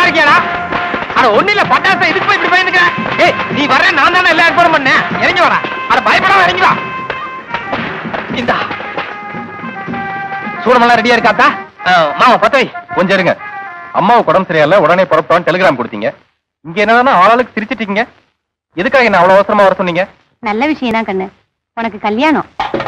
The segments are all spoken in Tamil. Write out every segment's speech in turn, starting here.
இருக்கியாடா அட ஒண்ணு இல்ல பட்டாசை இதுக்கு போய் இப்படி பயந்துக்க ஏய் நீ வர நான் தானே எல்லா ஏற்பாடும் பண்ணேன் இறங்கி வரா அட பயப்படாம இறங்கி வா இந்தா சூடமெல்லாம் ரெடியா இருக்காத்தா மாமா பத்தை கொஞ்சம் இருங்க அம்மாவுக்கு உடம்பு சரியில்லை உடனே புறப்பட்டோம் டெலிகிராம் கொடுத்தீங்க இங்க என்னன்னா ஆளாளுக்கு சிரிச்சிட்டீங்க எதுக்காக என்ன அவ்வளவு அவசரமா வர சொன்னீங்க நல்ல விஷயம் தான் கண்ணு உனக்கு கல்யாணம்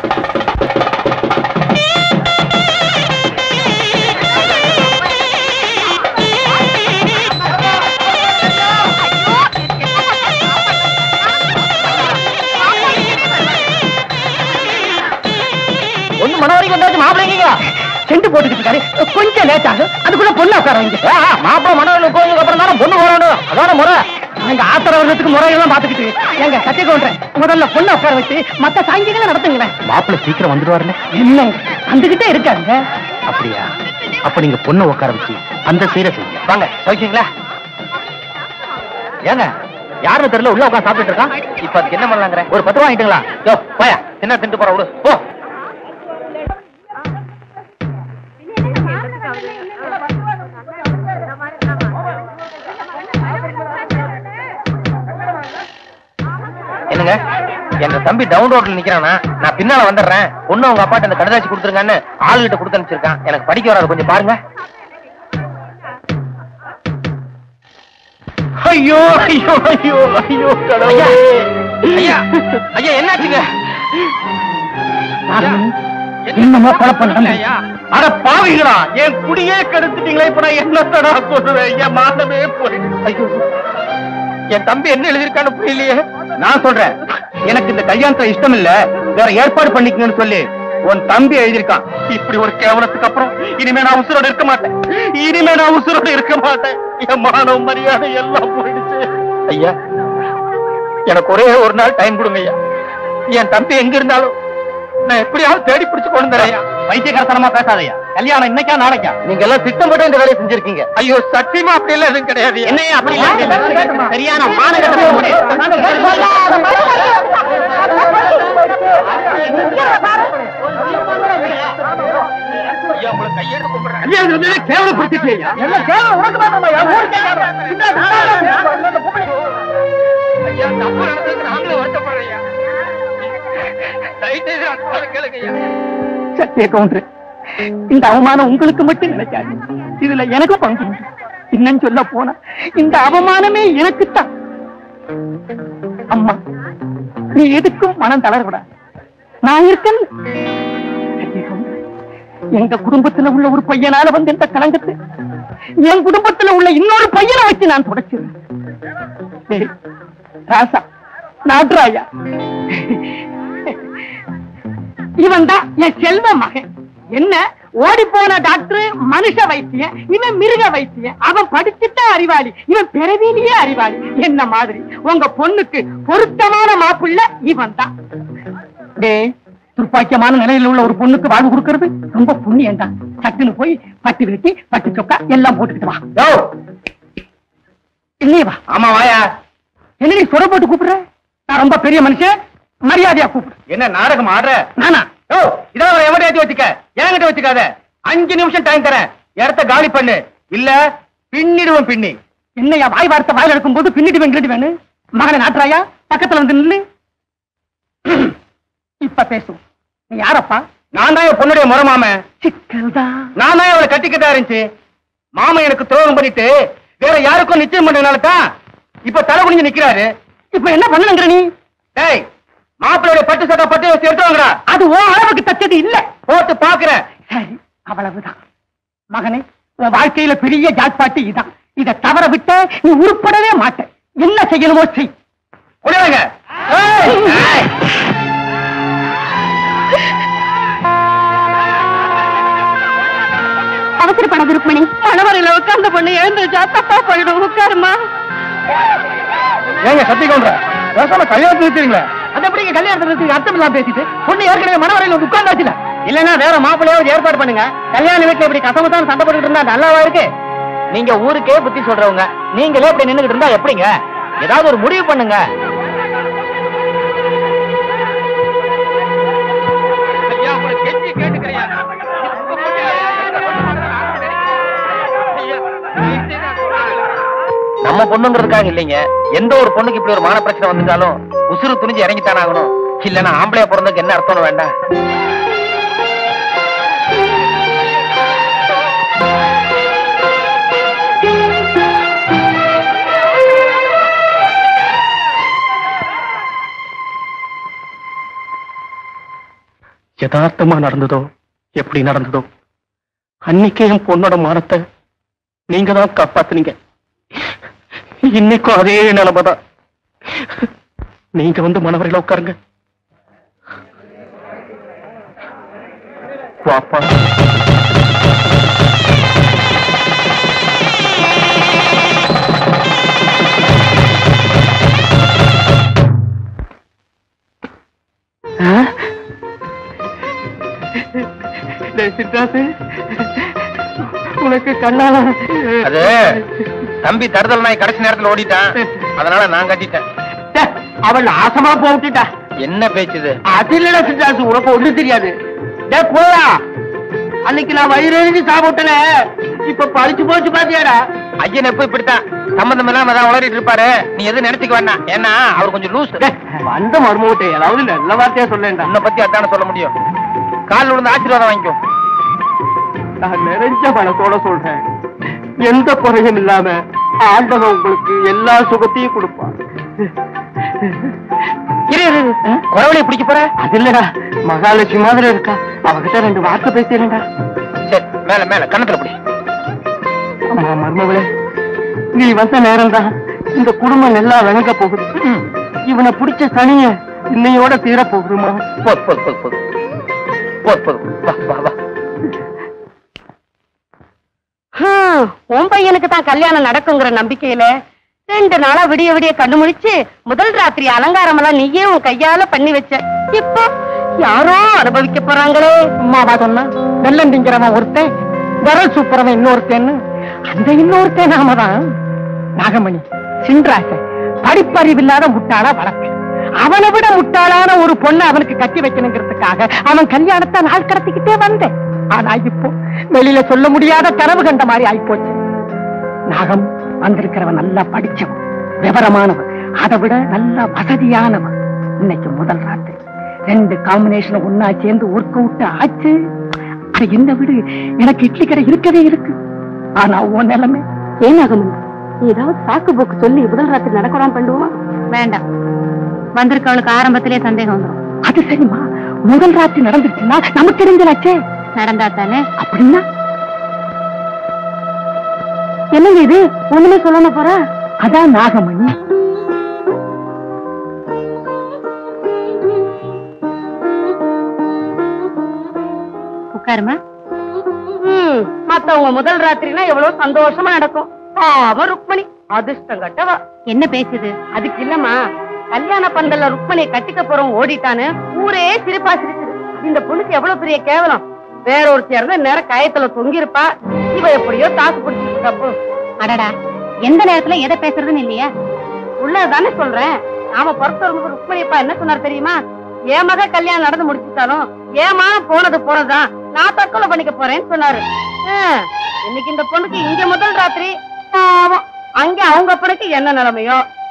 ஒண்ணு மன வரைக்கும் வந்தாச்சு மாப்பிள்ளைங்க செண்டு போட்டுக்கிட்டு இருக்காரு கொஞ்சம் லேட் ஆகும் அதுக்குள்ள பொண்ணு உட்கார வைங்க மாப்பிள்ள மனவரில் உட்கார்ந்ததுக்கு அப்புறம் தானே பொண்ணு வரணும் அதான முறை எங்க ஆத்திர வருடத்துக்கு முறையெல்லாம் பாத்துக்கிட்டு எங்க கட்டி கொண்டேன் முதல்ல பொண்ணு உட்கார வச்சு மத்த சாங்கியங்களை நடத்துங்களேன் மாப்பிள்ள சீக்கிரம் வந்துடுவாருல இல்லைங்க வந்துகிட்டே இருக்காங்க அப்படியா அப்ப நீங்க பொண்ணை உட்கார வச்சு அந்த சீரை செய்யுங்க வாங்க சௌக்கியங்களா ஏங்க யாருன்னு தெரியல உள்ள உட்காந்து சாப்பிட்டு இருக்கான் இப்ப அதுக்கு என்ன பண்ணலாங்கிற ஒரு பத்து ரூபா வாங்கிட்டுங்களா யோ போயா என்ன திண்டு போற விடு போ என்னங்க எங்க தம்பி டவுன் ரோட்ல நிக்கிறானா நான் பின்னால வந்துடுறேன் பொண்ணு உங்க அப்பாட்ட அந்த கடுதாசி கொடுத்துருங்கன்னு ஆளுகிட்ட கொடுத்து அனுப்பிச்சிருக்கான் எனக்கு படிக்க வராது கொஞ்சம் பாருங்க ஐயோ ஐயோ ஐயோ ஐயோ ஐயா ஐயா ஐயா என்னாச்சுங்க என்னமோ குழப்பம் நடந்தது. ஐயா அட பாவிங்களா என் குடியே கெடுத்துட்டீங்களே இப்ப நான் என்னத்தடா சொல்லுவேன் என் மாதமே போயிடுச்சு ஐயோ என் தம்பி என்ன எழுதியிருக்கான்னு புரியலையே நான் சொல்றேன் எனக்கு இந்த கல்யாணத்துல இஷ்டம் இல்ல வேற ஏற்பாடு பண்ணிக்கங்கன்னு சொல்லி உன் தம்பி எழுதியிருக்கான் இப்படி ஒரு கேவலத்துக்கு அப்புறம் இனிமே நான் உசுரோட இருக்க மாட்டேன் இனிமே நான் உசுரோட இருக்க மாட்டேன் என் மானவ மரியாதை எல்லாம் போயிடுச்சு ஐயா எனக்கு ஒரே ஒரு நாள் டைம் கொடுங்க ஐயா என் தம்பி எங்க இருந்தாலும் நான் எப்படியாவது தேடி பிடிச்சு கொண்டு வரேன் ஐயா பைத்தியகாரத்தனமா பேசாதயா கல்யாணம் இன்னைக்கா நாளைக்கா நீங்க எல்லாம் திட்டமிட்டு இந்த வேலையை செஞ்சிருக்கீங்க ஐயோ சத்தியமா அப்படி எல்லாம் எதுவும் கிடையாது என்னையா அப்படி எல்லாம் சரியான ஐயா உங்களை கையெடுத்து கும்பிடுறேன் கேவலப்படுத்திட்டியா ஐயா தப்பு நடந்ததுக்கு நாங்களும் வருத்தப்படுறேன் ஐயா தயவு செய்து நான் சொல்றதை கேளுங்க ஐயா சத்திய கவுண்டர் இந்த அவமானம் உங்களுக்கு மட்டும் நினைக்காது இதுல எனக்கும் பங்கு உண்டு. இன்னும் சொல்ல போனா இந்த அவமானமே எனக்குத்தான் அம்மா நீ எதுக்கும் மனம் தளரக்கூடாது நான் இருக்கேன் சத்திய கவுண்டர், எங்க குடும்பத்துல உள்ள ஒரு பையனால வந்து இந்த களங்கத்தை என் குடும்பத்துல உள்ள இன்னொரு பையனை வச்சு நான் தொடச்சிருவேன் டேய், ராசா நாட்ராயா இவன் தான் என் செல்வ மகன் என்ன ஓடி போன டாக்டர் மனுஷ வைத்தியன் இவன் மிருக வைத்தியன் அவன் படிச்சுட்டா அறிவாளி இவன் பிறவிலேயே அறிவாளி என்ன மாதிரி உங்க பொண்ணுக்கு பொருத்தமான மாப்பிள்ள இவன் தான் டேய் துர்ப்பாக்கியமான நிலையில உள்ள ஒரு பொண்ணுக்கு வாழ்வு கொடுக்கறது ரொம்ப புண்ணியம் தான் சட்டுன்னு போய் பட்டு வெட்டி பட்டு சொக்கா எல்லாம் போட்டுக்கிட்டு வா யோ இல்லையே வா ஆமா வாயா என்ன நீ சொர போட்டு கூப்பிடுற நான் ரொம்ப பெரிய மனுஷன் மரியாதையா கூப்பிடு என்ன நாடகம் ஆடுற நானா யோ இதான் எவட ஏத்தி வச்சுக்க என்கிட்ட வச்சுக்காத அஞ்சு நிமிஷம் டைம் தரேன் இடத்த காலி பண்ணு இல்ல பின்னிடுவேன் பின்னி என்னையா வாய் வார்த்தை வாயில இருக்கும் போது பின்னிட்டு வெங்கிட்டு வேணும் மகனை நாட்டுறாயா பக்கத்துல வந்து நில்லு இப்ப பேசும் நீ யாரப்பா நான் தான் என் பொண்ணுடைய முறை மாமன் சிக்கல் தான் நான் தான் அவளை கட்டிக்கிட்டா இருந்துச்சு மாமன் எனக்கு துரோகம் பண்ணிட்டு வேற யாருக்கும் நிச்சயம் பண்ணதுனால தான் இப்ப தலை குனிஞ்சு நிக்கிறாரு இப்ப என்ன பண்ணணுங்கிற நீ டேய் மாப்பிள்ளையோட பட்டு சட்டை பட்டு வச்சு எடுத்து வாங்கடா அது ஓ அளவுக்கு தச்சது இல்ல போட்டு பாக்குறேன் சரி அவ்வளவுதான் மகனே உன் வாழ்க்கையில பெரிய ஜாட்பாட்டு இதான் இத தவற விட்ட நீ உருப்படவே மாட்ட என்ன செய்யணுமோ செய் உடனங்க அவசரப்படாத ருக்மணி மணவரையில உட்கார்ந்த பொண்ணு எழுந்துச்சா தப்பா போயிடும் உட்காருமா ஏங்க சத்தி கவுண்டர் பேசாம கல்யாணத்தை நிறுத்துறீங்களே அது எப்படிங்க கல்யாணத்துக்கு அர்த்தம் இல்லாம பேசிட்டு பொண்ணு ஏற்கனவே மனவரையில் வந்து உட்கார்ந்தாச்சுல இல்லன்னா வேற மாப்பிள்ளையாவது ஏற்பாடு பண்ணுங்க கல்யாண வீட்டுல இப்படி கசமத்தான் சண்டை போட்டுட்டு இருந்தா நல்லாவா இருக்கு நீங்க ஊருக்கே புத்தி சொல்றவங்க நீங்களே இப்படி நின்னுகிட்டு இருந்தா எப்படிங்க ஏதாவது ஒரு முடிவு பண்ணுங்க நம்ம பொண்ணுங்கிறதுக்காக இல்லைங்க எந்த ஒரு பொண்ணுக்கு இப்படி ஒரு மான பிரச்சனை வந்துட்டாலும் உசுறு துணிஞ்சு இறங்கித்தானே ஆகணும் இல்லைன்னா ஆம்பளையா பிறந்ததுக்கு என்ன அர்த்தம்னு வேண்டாம் யதார்த்தமா நடந்ததோ எப்படி நடந்ததோ அன்னைக்கே என் பொண்ணோட மானத்தை நீங்க தான் காப்பாத்துனீங்க இன்னைக்கும் அதே நிலைமைதான் நீங்க வந்து மனவரையில உட்காருங்க வாப்பா சித்தாசு உனக்கு கண்ணால அது தம்பி தருதல் நாய் கடைசி நேரத்துல ஓடிட்டான் அதனால நான் கட்டிட்டேன் டே, அவன் நாசமா போட்டுட்டா என்ன பேச்சுது அது இல்லடா சித்தாசு உனக்கு ஒண்ணு தெரியாது டே போடா அன்னைக்கு நான் வயிறு எழுதி சாப்பிட்டல இப்ப பழிச்சு போச்சு பாத்தியாடா ஐயன் எப்ப இப்படித்தான் சம்பந்தம் இல்லாம தான் உளறிட்டு இருப்பாரு நீ எதுவும் நினைச்சுக்க வேண்டாம் ஏன்னா அவர் கொஞ்சம் லூஸ் டே, வந்த மருமகிட்ட ஏதாவது நல்ல வார்த்தையா சொல்லேன்டா உன்னை பத்தி அதான சொல்ல முடியும் கால் விழுந்து ஆசீர்வாதம் வாங்கிக்கோ நான் நிறைஞ்ச மனசோட சொல்றேன் எந்த குறையும் இல்லாம ஆண்டவன் உங்களுக்கு எல்லா சுகத்தையும் கொடுப்பான் இரு இரு, இரு. குறவளைய பிடிக்க போற அது இல்லடா மகாலட்சுமி மாதிரி இருக்கா அவகிட்ட ரெண்டு வார்த்தை பேசிடுறா சரி மேல மேல கண்ணத்துல பிடி அம்மா மருமகளே நீ வந்த நேரம் தான் இந்த குடும்பம் நல்லா விளங்க போகுது இவனை பிடிச்ச சனிய இன்னையோட தீர போகுதுமா போது போது போது போது போது போது வா வா வா ஹம், உன் பையனுக்கு தான் கல்யாணம் நடக்குங்கிற நம்பிக்கையில ரெண்டு நாளா விடிய விடிய கண்ணு முழிச்சு முதல் ராத்திரி அலங்காரம் எல்லாம் நீயே உன் கையால பண்ணி வச்ச இப்போ யாரோ அனுபவிக்க போறாங்களே அம்மாவா சொன்னா வெள்ளம் திங்கிறவன் ஒருத்தன் விரல் சூப்புறவன் இன்னொருத்தன்னு அந்த இன்னொருத்தன் நாம தான் நாகமணி சின்ராச படிப்பறிவில்லாத முட்டாளா வளர்ப்பு அவனை விட முட்டாளான ஒரு பொண்ணை அவனுக்கு கட்டி வைக்கணுங்கிறதுக்காக அவன் கல்யாணத்தை நாள் கடத்திக்கிட்டே வந்தேன் ஆனா இப்போ வெளியில சொல்ல முடியாத கனவு கண்ட மாதிரி ஆயிப்போச்சு நாகம் வந்திருக்கிறவன் நல்லா படிச்சவன் விவரமானவன் அதை விட நல்ல வசதியானவன் இன்னைக்கு முதல் ராத்திரி ரெண்டு காம்பினேஷன் ஒன்னா சேர்ந்து ஒர்க் அவுட் ஆச்சு அது என்ன விடு எனக்கு இட்லி கடை இருக்கவே இருக்கு ஆனா உன் நிலைமை ஏன் ஆகணும் ஏதாவது சாக்கு போக்கு சொல்லி முதல் ராத்திரி நடக்கலாம் பண்ணுவோமா வேண்டாம் வந்திருக்கவளுக்கு ஆரம்பத்திலே சந்தேகம் வந்துடும் அது சரிம்மா முதல் ராத்திரி நடந்துருச்சுன்னா நமக்கு தெரிஞ்சலாச்சே நடந்தா தானே அப்படின்னா என்னங்க இது ஒண்ணுமே சொல்லாம போறா அதான் நாகமணி உட்காருமா மத்தவங்க முதல் ராத்திரினா எவ்வளவு சந்தோஷமா நடக்கும் பாவம் ருக்மணி அதிர்ஷ்டம் கட்டவா என்ன பேசுது அதுக்கு இல்லம்மா கல்யாண பந்தல்ல ருக்மணியை கட்டிக்க போறோம் ஓடிட்டான்னு ஊரே சிரிப்பா சிரிச்சுது இந்த பொண்ணுக்கு எவ்வளவு பெரிய கேவலம் வேற ஒருத்தி இருந்தா நேரம் கயத்துல தொங்கிருப்பா இவ எப்படியோ தாக்கு பிடிச்சிட்டு தப்பு அடடா எந்த நேரத்துல எதை பேசுறதுன்னு இல்லையா உள்ளதானே சொல்றேன் நாம பொறுத்த வரும்போது ருக்மணியப்பா என்ன சொன்னார் தெரியுமா என் மக கல்யாணம் நடந்து முடிச்சுட்டாலும் ஏமா போனது போனதுதான் நான் தற்கொலை பண்ணிக்க போறேன்னு சொன்னாரு ஆ, இன்னைக்கு இந்த பொண்ணுக்கு இங்க முதல் ராத்திரி பாவம் அங்க அவங்க அப்பனுக்கு என்ன நிலைமையோ